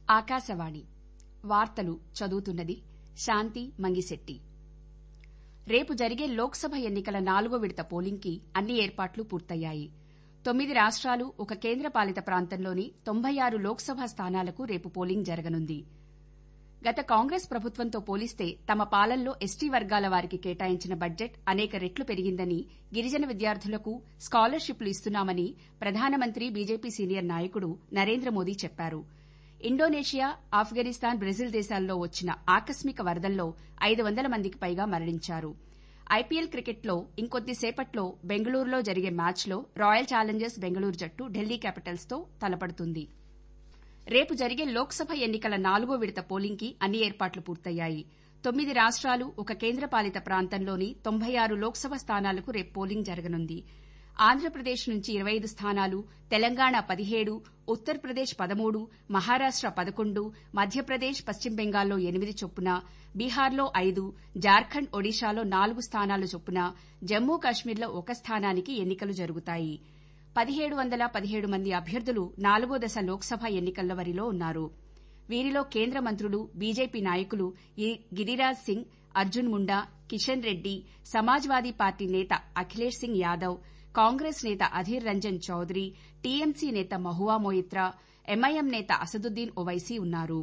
ఆకాశవాణి వార్తలు చదువుతున్నది శాంతి మంగిశెట్టి రేపు జరిగే లోక్సభ ఎన్నికల నాలుగో విడత పోలింగ్కి అన్ని ఏర్పాట్లు పూర్తయ్యాయి తొమ్మిది రాష్ట్రాలు ఒక కేంద్రపాలిత ప్రాంతంలోని తొంభై ఆరు లోక్సభ స్థానాలకు రేపు పోలింగ్ జరగనుంది గత కాంగ్రెస్ ప్రభుత్వంతో పోలిస్తే తమ పాలనలో ఎస్టీ వర్గాల వారికి కేటాయించిన బడ్జెట్ అనేక రెట్లు పెరిగిందని గిరిజన విద్యార్థులకు స్కాలర్షిప్లు ఇస్తున్నామని ప్రధానమంత్రి బీజేపీ సీనియర్ నాయకుడు నరేంద్ర మోదీ చెప్పారు ఇండోనేషియా ఆఫ్ఘనిస్తాన్ బ్రెజిల్ దేశాల్లో వచ్చిన ఆకస్మిక వరదల్లో ఐదు వందల మందికి పైగా మరణించారు ఐపీఎల్ క్రికెట్లో ఇంకొద్దిసేపట్లో బెంగళూరులో జరిగే మ్యాచ్లో రాయల్ ఛాలెంజర్స్ బెంగళూరు జట్టు ఢిల్లీ క్యాపిటల్స్తో తలపడుతుంది రేపు జరిగే లోక్సభ ఎన్నికల నాలుగో విడత పోలింగ్కి అన్ని ఏర్పాట్లు పూర్తయ్యాయి తొమ్మిది రాష్ట్రాలు ఒక కేంద్రపాలిత ప్రాంతంలోని తొంభై ఆరు లోక్సభ స్థానాలకు రేపు పోలింగ్ జరగనుంది ఆంధ్రప్రదేశ్ నుంచి ఇరవై ఐదు స్థానాలు తెలంగాణ పదిహేడు ఉత్తరప్రదేశ్ పదమూడు మహారాష్ట పదకొండు మధ్యప్రదేశ్ పశ్చిమ బెంగాల్లో ఎనిమిది చొప్పున బీహార్లో ఐదు జార్ఖండ్ ఒడిశాలో నాలుగు స్థానాలు చొప్పున జమ్మూ కశ్మీర్లో ఒక స్థానానికి ఎన్నికలు జరుగుతాయి పదిహేడు వందల పదిహేడు మంది అభ్యర్థులు నాలుగో దశ లోక్సభ ఎన్నికల బరిలో ఉన్నారు వీరిలో కేంద్ర మంత్రులు బీజేపీ నాయకులు గిరిరాజ్ సింగ్ అర్జున్ ముండా కిషన్ రెడ్డి సమాజ్వాదీ పార్టీ నేత అఖిలేష్ సింగ్ యాదవ్ కాంగ్రెస్ నేత అధీర్ రంజన్ చౌదరి టీఎంసీ నేత మహువా మొయిత్రా ఎంఐఎం నేత అసదుద్దీన్ ఓవైసీ ఉన్నారు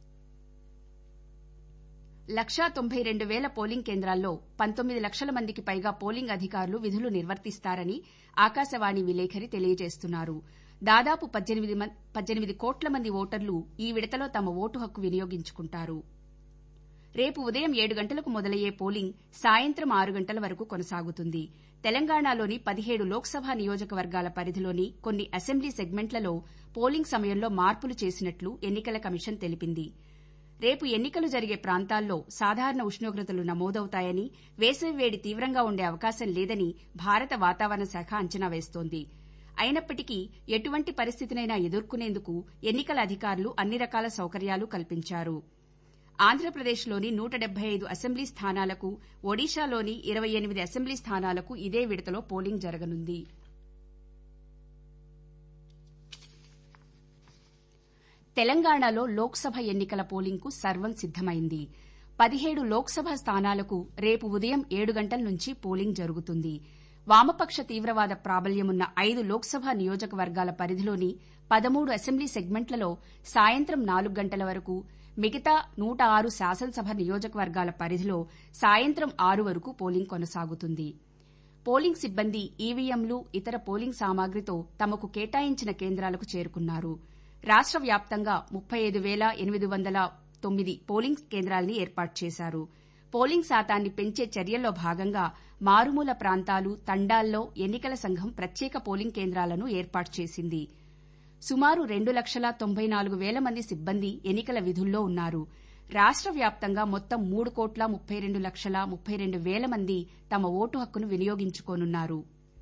లక్షా తొంభై రెండు వేల పోలింగ్ కేంద్రాల్లో పంతొమ్మిది లక్షల మందికి పైగా పోలింగ్ అధికారులు విధులు నిర్వర్తిస్తారని ఆకాశవాణి విలేకరి తెలియజేస్తున్నారు దాదాపు పద్దెనిమిది కోట్ల మంది ఓటర్లు ఈ విడతలో తమ ఓటు హక్కు వినియోగించుకుంటారు రేపు ఉదయం ఏడు గంటలకు మొదలయ్యే పోలింగ్ సాయంత్రం ఆరు గంటల వరకు కొనసాగుతుంది తెలంగాణలోని పదిహేడు లోక్సభ నియోజకవర్గాల పరిధిలోని కొన్ని అసెంబ్లీ సెగ్మెంట్లలో పోలింగ్ సమయంలో మార్పులు చేసినట్లు ఎన్నికల కమిషన్ తెలిపింది రేపు ఎన్నికలు జరిగే ప్రాంతాల్లో సాధారణ ఉష్ణోగ్రతలు నమోదవుతాయని వేసవి వేడి తీవ్రంగా ఉండే అవకాశం లేదని భారత వాతావరణ శాఖ అంచనా వేస్తోంది అయినప్పటికీ ఎటువంటి పరిస్థితినైనా ఎదుర్కొనేందుకు ఎన్నికల అధికారులు అన్ని రకాల సౌకర్యాలు కల్పించారు ఆంధ్రప్రదేశ్లోని నూట డెబ్బై ఐదు అసెంబ్లీ స్థానాలకు ఒడిశాలోని ఇరవై ఎనిమిది అసెంబ్లీ స్థానాలకు ఇదే విడతలో పోలింగ్ జరగనుంది తెలంగాణలో లోక్సభ ఎన్నికల పోలింగ్కు సర్వం సిద్దమైంది పదిహేడు లోక్సభ స్థానాలకు రేపు ఉదయం ఏడు గంటల నుంచి పోలింగ్ జరుగుతుంది వామపక్ష తీవ్రవాద ప్రాబల్యమున్న ఐదు లోక్సభ నియోజకవర్గాల పరిధిలోని పదమూడు అసెంబ్లీ సెగ్మెంట్లలో సాయంత్రం నాలుగు గంటల వరకు మిగతా నూట ఆరు శాసనసభ నియోజకవర్గాల పరిధిలో సాయంత్రం ఆరు వరకు పోలింగ్ కొనసాగుతుంది పోలింగ్ సిబ్బంది ఈవీఎంలు ఇతర పోలింగ్ సామాగ్రితో తమకు కేటాయించిన కేంద్రాలకు చేరుకున్నారు రాష్ట వ్యాప్తంగా ముప్పై ఐదు వేల ఎనిమిది వందల తొమ్మిది పోలింగ్ కేంద్రాల్ని ఏర్పాటు చేశారు పోలింగ్ శాతాన్ని పెంచే చర్యల్లో భాగంగా మారుమూల ప్రాంతాలు తండాల్లో ఎన్నికల సంఘం ప్రత్యేక పోలింగ్ కేంద్రాలను ఏర్పాటు చేసింది సుమారు రెండు లక్షల తొంభై నాలుగు వేల మంది సిబ్బంది ఎన్నికల విధుల్లో ఉన్నారు రాష్ట వ్యాప్తంగా మొత్తం మూడు కోట్ల ముప్పై రెండు లక్షల ముప్పై రెండు వేల మంది తమ ఓటు హక్కును వినియోగించుకోనున్నారు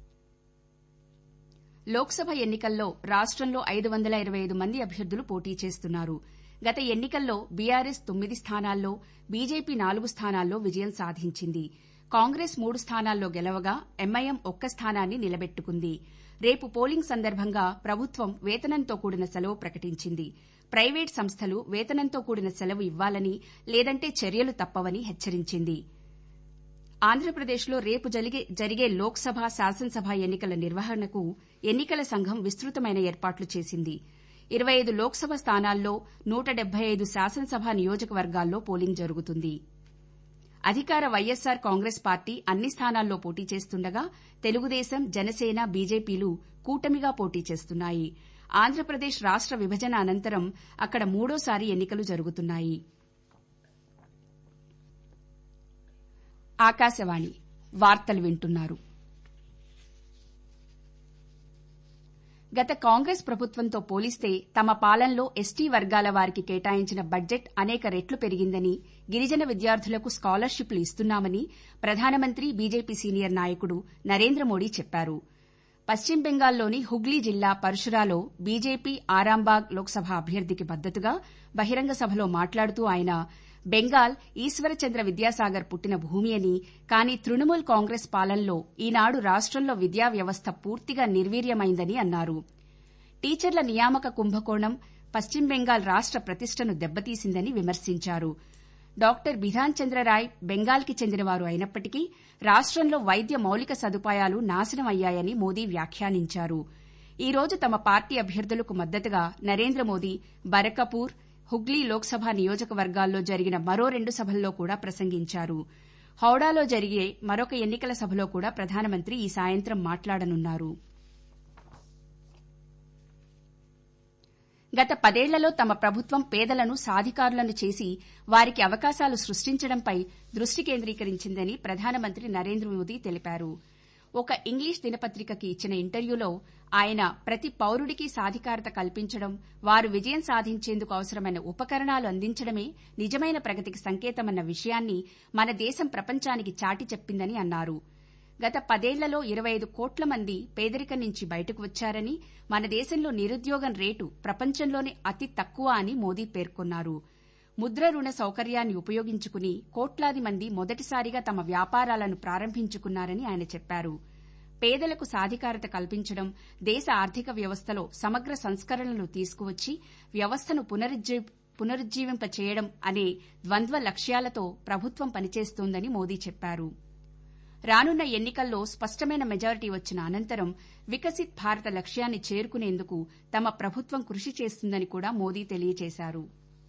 లోక్సభ ఎన్నికల్లో రాష్టంలో ఐదు వందల ఇరవై ఐదు మంది అభ్యర్థులు పోటీ చేస్తున్నారు గత ఎన్నికల్లో బీఆర్ఎస్ తొమ్మిది స్థానాల్లో బీజేపీ నాలుగు స్థానాల్లో విజయం సాధించింది కాంగ్రెస్ మూడు స్థానాల్లో గెలవగా ఎంఐఎం ఒక్క స్థానాన్ని నిలబెట్టుకుంది రేపు పోలింగ్ సందర్భంగా ప్రభుత్వం వేతనంతో కూడిన సెలవు ప్రకటించింది ప్రైవేట్ సంస్థలు వేతనంతో కూడిన సెలవు ఇవ్వాలని లేదంటే చర్యలు తప్పవని హెచ్చరించింది ఆంధ్రప్రదేశ్లో రేపు జరిగే లోక్సభ శాసనసభ ఎన్నికల నిర్వహణకు ఎన్నికల సంఘం విస్తృతమైన ఏర్పాట్లు చేసింది ఇరవై ఐదు లోక్సభ స్థానాల్లో నూట డెబ్బై ఐదు శాసనసభ నియోజకవర్గాల్లో పోలింగ్ జరుగుతుంది అధికార వైఎస్సార్ కాంగ్రెస్ పార్టీ అన్ని స్థానాల్లో పోటీ చేస్తుండగా తెలుగుదేశం జనసేన బీజేపీలు కూటమిగా పోటీ చేస్తున్నాయి ఆంధ్రప్రదేశ్ రాష్ట విభజన అనంతరం అక్కడ మూడోసారి ఎన్నికలు జరుగుతున్నాయి ఆకాశవాణి వార్తలు వింటున్నారు గత కాంగ్రెస్ ప్రభుత్వంతో పోలిస్తే తమ పాలనలో ఎస్టీ వర్గాల వారికి కేటాయించిన బడ్జెట్ అనేక రెట్లు పెరిగిందని గిరిజన విద్యార్థులకు స్కాలర్షిప్లు ఇస్తున్నామని ప్రధానమంత్రి బీజేపీ సీనియర్ నాయకుడు నరేంద్ర మోదీ చెప్పారు పశ్చిమ బెంగాల్లోని హుగ్లీ జిల్లా పరశురాలో బీజేపీ ఆరాంబాగ్ లోక్సభ అభ్యర్థికి మద్దతుగా బహిరంగ సభలో మాట్లాడుతూ ఆయన బెంగాల్ ఈశ్వరచంద్ర విద్యాసాగర్ పుట్టిన భూమి అని కానీ తృణమూల్ కాంగ్రెస్ పాలనలో ఈనాడు రాష్టంలో విద్యా వ్యవస్థ పూర్తిగా నిర్వీర్యమైందని అన్నారు టీచర్ల నియామక కుంభకోణం పశ్చిమ బెంగాల్ రాష్ట ప్రతిష్టను దెబ్బతీసిందని విమర్శించారు డాక్టర్ బిధాన్ చంద్రరాయ్ బెంగాల్కి చెందినవారు అయినప్పటికీ రాష్టంలో వైద్య మౌలిక సదుపాయాలు నాశనం అయ్యాయని మోదీ వ్యాఖ్యానించారు ఈ రోజు తమ పార్టీ అభ్యర్థులకు మద్దతుగా నరేంద్ర మోదీ బరకపూర్ హుగ్లీ లోక్సభ నియోజకవర్గాల్లో జరిగిన మరో రెండు సభల్లో కూడా ప్రసంగించారు హౌడాలో జరిగే మరొక ఎన్నికల సభలో కూడా ప్రధానమంత్రి ఈ సాయంత్రం మాట్లాడనున్నారు గత పదేళ్లలో తమ ప్రభుత్వం పేదలను సాధికారులను చేసి వారికి అవకాశాలు సృష్టించడంపై దృష్టి కేంద్రీకరించిందని ప్రధానమంత్రి నరేంద్ర మోదీ తెలిపారు ఒక ఇంగ్లీష్ దినపత్రికకి ఇచ్చిన ఇంటర్వ్యూలో ఆయన ప్రతి పౌరుడికి సాధికారత కల్పించడం వారు విజయం సాధించేందుకు అవసరమైన ఉపకరణాలు అందించడమే నిజమైన ప్రగతికి సంకేతమన్న విషయాన్ని మన దేశం ప్రపంచానికి చాటి చెప్పిందని అన్నారు గత పదేళ్లలో ఇరవై ఐదు కోట్ల మంది పేదరికం నుంచి బయటకు వచ్చారని మన దేశంలో నిరుద్యోగం రేటు ప్రపంచంలోనే అతి తక్కువ అని మోదీ పేర్కొన్నారు ముద్ర రుణ సౌకర్యాన్ని ఉపయోగించుకుని కోట్లాది మంది మొదటిసారిగా తమ వ్యాపారాలను ప్రారంభించుకున్నారని ఆయన చెప్పారు పేదలకు సాధికారత కల్పించడం దేశ ఆర్థిక వ్యవస్థలో సమగ్ర సంస్కరణలు తీసుకువచ్చి వ్యవస్థను పునరుజ్జీవింపచేయడం అనే ద్వంద్వ లక్ష్యాలతో ప్రభుత్వం పనిచేస్తోందని మోదీ చెప్పారు రానున్న ఎన్నికల్లో స్పష్టమైన మెజారిటీ వచ్చిన అనంతరం వికసిత్ భారత లక్ష్యాన్ని చేరుకునేందుకు తమ ప్రభుత్వం కృషి చేస్తుందని కూడా మోదీ తెలియజేశారు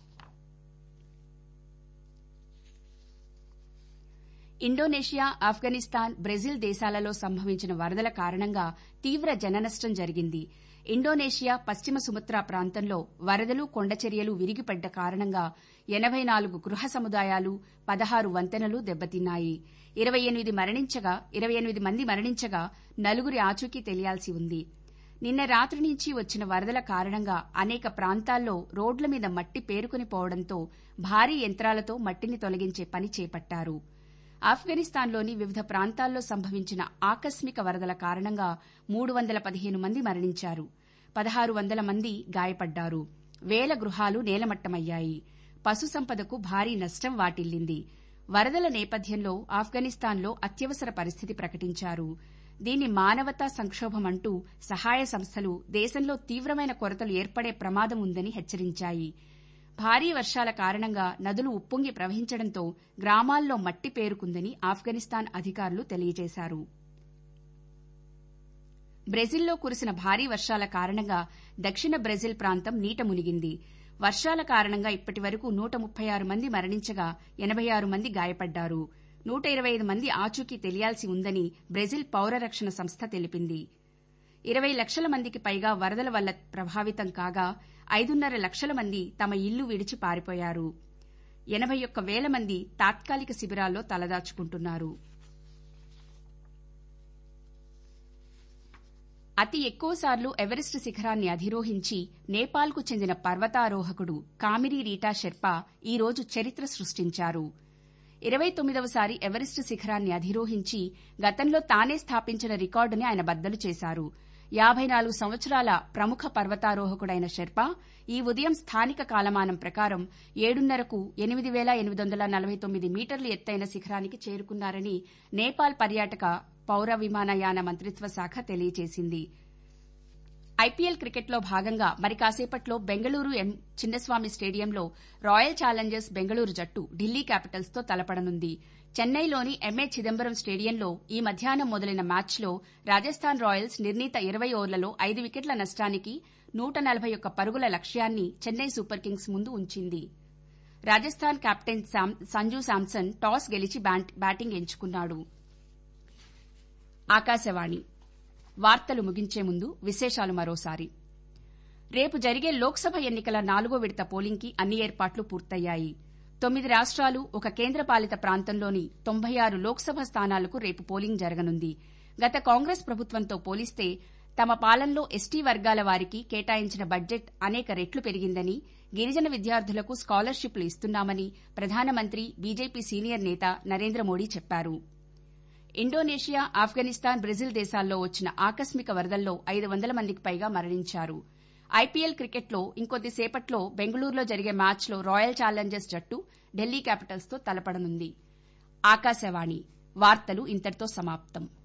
ఇండోనేషియా ఆఫ్ఘనిస్తాన్ బ్రెజిల్ దేశాలలో సంభవించిన వరదల కారణంగా తీవ్ర జననష్టం జరిగింది ఇండోనేషియా పశ్చిమ సుమత్రా ప్రాంతంలో వరదలు కొండచర్యలు విరిగిపడ్డ కారణంగా ఎనబై నాలుగు గృహ సముదాయాలు పదహారు వంతెనలు దెబ్బతిన్నాయి ఇరవై ఎనిమిది మరణించగా ఇరవై ఎనిమిది మంది మరణించగా నలుగురి ఆచూకీ తెలియాల్సి ఉంది నిన్న రాత్రి నుంచి వచ్చిన వరదల కారణంగా అనేక ప్రాంతాల్లో రోడ్ల మీద మట్టి పేరుకుని పోవడంతో భారీ యంత్రాలతో మట్టిని తొలగించే పని చేపట్టారు ఆఫ్ఘనిస్తాన్లోని వివిధ ప్రాంతాల్లో సంభవించిన ఆకస్మిక వరదల కారణంగా మూడు వందల పదిహేను మంది మరణించారు పదహారు వందల మంది గాయపడ్డారు వేల గృహాలు నేలమట్టమయ్యాయి పశుసంపదకు భారీ నష్టం వాటిల్లింది వరదల నేపథ్యంలో ఆఫ్ఘనిస్తాన్లో అత్యవసర పరిస్థితి ప్రకటించారు దీన్ని మానవతా సంక్షోభమంటూ సహాయ సంస్థలు దేశంలో తీవ్రమైన కొరతలు ఏర్పడే ప్రమాదం ఉందని హెచ్చరించాయి భారీ వర్షాల కారణంగా నదులు ఉప్పొంగి ప్రవహించడంతో గ్రామాల్లో మట్టి పేరుకుందని ఆఫ్ఘనిస్తాన్ అధికారులు తెలియజేశారు బ్రెజిల్లో కురిసిన భారీ వర్షాల కారణంగా దక్షిణ బ్రెజిల్ ప్రాంతం నీట మునిగింది వర్షాల కారణంగా ఇప్పటి వరకు నూట ముప్పై ఆరు మంది మరణించగా ఎనబై ఆరు మంది గాయపడ్డారు నూట ఇరవై ఐదు మంది ఆచూకీ తెలియాల్సి ఉందని బ్రెజిల్ పౌర రక్షణ సంస్థ తెలిపింది ఇరవై లక్షల మందికి పైగా వరదల వల్ల ప్రభావితం కాగా ఐదున్నర లక్షల మంది తమ ఇల్లు విడిచి పారిపోయారు ఎనబై ఒక్క వేల మంది తాత్కాలిక శిబిరాల్లో తలదాచుకుంటున్నారు అతి ఎక్కువసార్లు ఎవరెస్ట్ శిఖరాన్ని అధిరోహించి నేపాల్కు చెందిన పర్వతారోహకుడు కామిరీ రీటా షెర్పా ఈ రోజు చరిత్ర సృష్టించారు ఇరవై తొమ్మిదవసారి ఎవరెస్ట్ శిఖరాన్ని అధిరోహించి గతంలో తానే స్థాపించిన రికార్డుని ఆయన బద్దలు చేశారు యాబై నాలుగు సంవత్సరాల ప్రముఖ పర్వతారోహకుడైన షెర్పా ఈ ఉదయం స్థానిక కాలమానం ప్రకారం ఏడున్నరకు ఎనిమిది వేల ఎనిమిది వందల నలభై తొమ్మిది మీటర్లు ఎత్తైన శిఖరానికి చేరుకున్నారని నేపాల్ పర్యాటక పౌర విమానయాన మంత్రిత్వ శాఖ తెలియజేసింది ఐపీఎల్ క్రికెట్లో భాగంగా మరి కాసేపట్లో బెంగళూరు ఎం చిన్నస్వామి స్టేడియంలో రాయల్ ఛాలెంజర్స్ బెంగళూరు జట్టు ఢిల్లీ క్యాపిటల్స్ తో తలపడనుంది చెన్నైలోని ఎంఏ చిదంబరం స్టేడియంలో ఈ మధ్యాహ్నం మొదలైన మ్యాచ్లో రాజస్థాన్ రాయల్స్ నిర్ణీత ఇరవై ఓవర్లలో ఐదు వికెట్ల నష్టానికి నూట నలభై ఒక్క పరుగుల లక్ష్యాన్ని చెన్నై సూపర్ కింగ్స్ ముందు ఉంచింది రాజస్థాన్ కెప్టెన్ సంజు శాంసన్ టాస్ గెలిచి బ్యాటింగ్ ఎంచుకున్నాడు ఆకాశవాణి వార్తలు ముగించే ముందు విశేషాలు మరోసారి రేపు జరిగే లోక్సభ ఎన్నికల నాలుగో విడత పోలింగ్కి అన్ని ఏర్పాట్లు పూర్తయ్యాయి తొమ్మిది రాష్ట్రాలు ఒక కేంద్రపాలిత ప్రాంతంలోని తొంభై ఆరు లోక్సభ స్థానాలకు రేపు పోలింగ్ జరగనుంది గత కాంగ్రెస్ ప్రభుత్వంతో పోలిస్తే తమ పాలనలో ఎస్టీ వర్గాల వారికి కేటాయించిన బడ్జెట్ అనేక రెట్లు పెరిగిందని గిరిజన విద్యార్థులకు స్కాలర్షిప్లు ఇస్తున్నామని ప్రధానమంత్రి బీజేపీ సీనియర్ నేత నరేంద్ర మోదీ చెప్పారు ఇండోనేషియా ఆఫ్ఘనిస్తాన్ బ్రెజిల్ దేశాల్లో వచ్చిన ఆకస్మిక వరదల్లో ఐదు వందల మందికి పైగా మరణించారు ఐపీఎల్ క్రికెట్లో ఇంకొద్దిసేపట్లో బెంగళూరులో జరిగే మ్యాచ్లో రాయల్ ఛాలెంజర్స్ జట్టు ఢిల్లీ క్యాపిటల్స్ తో తలపడనుంది ఆకాశవాణి వార్తలు ఇంతటితో సమాప్తం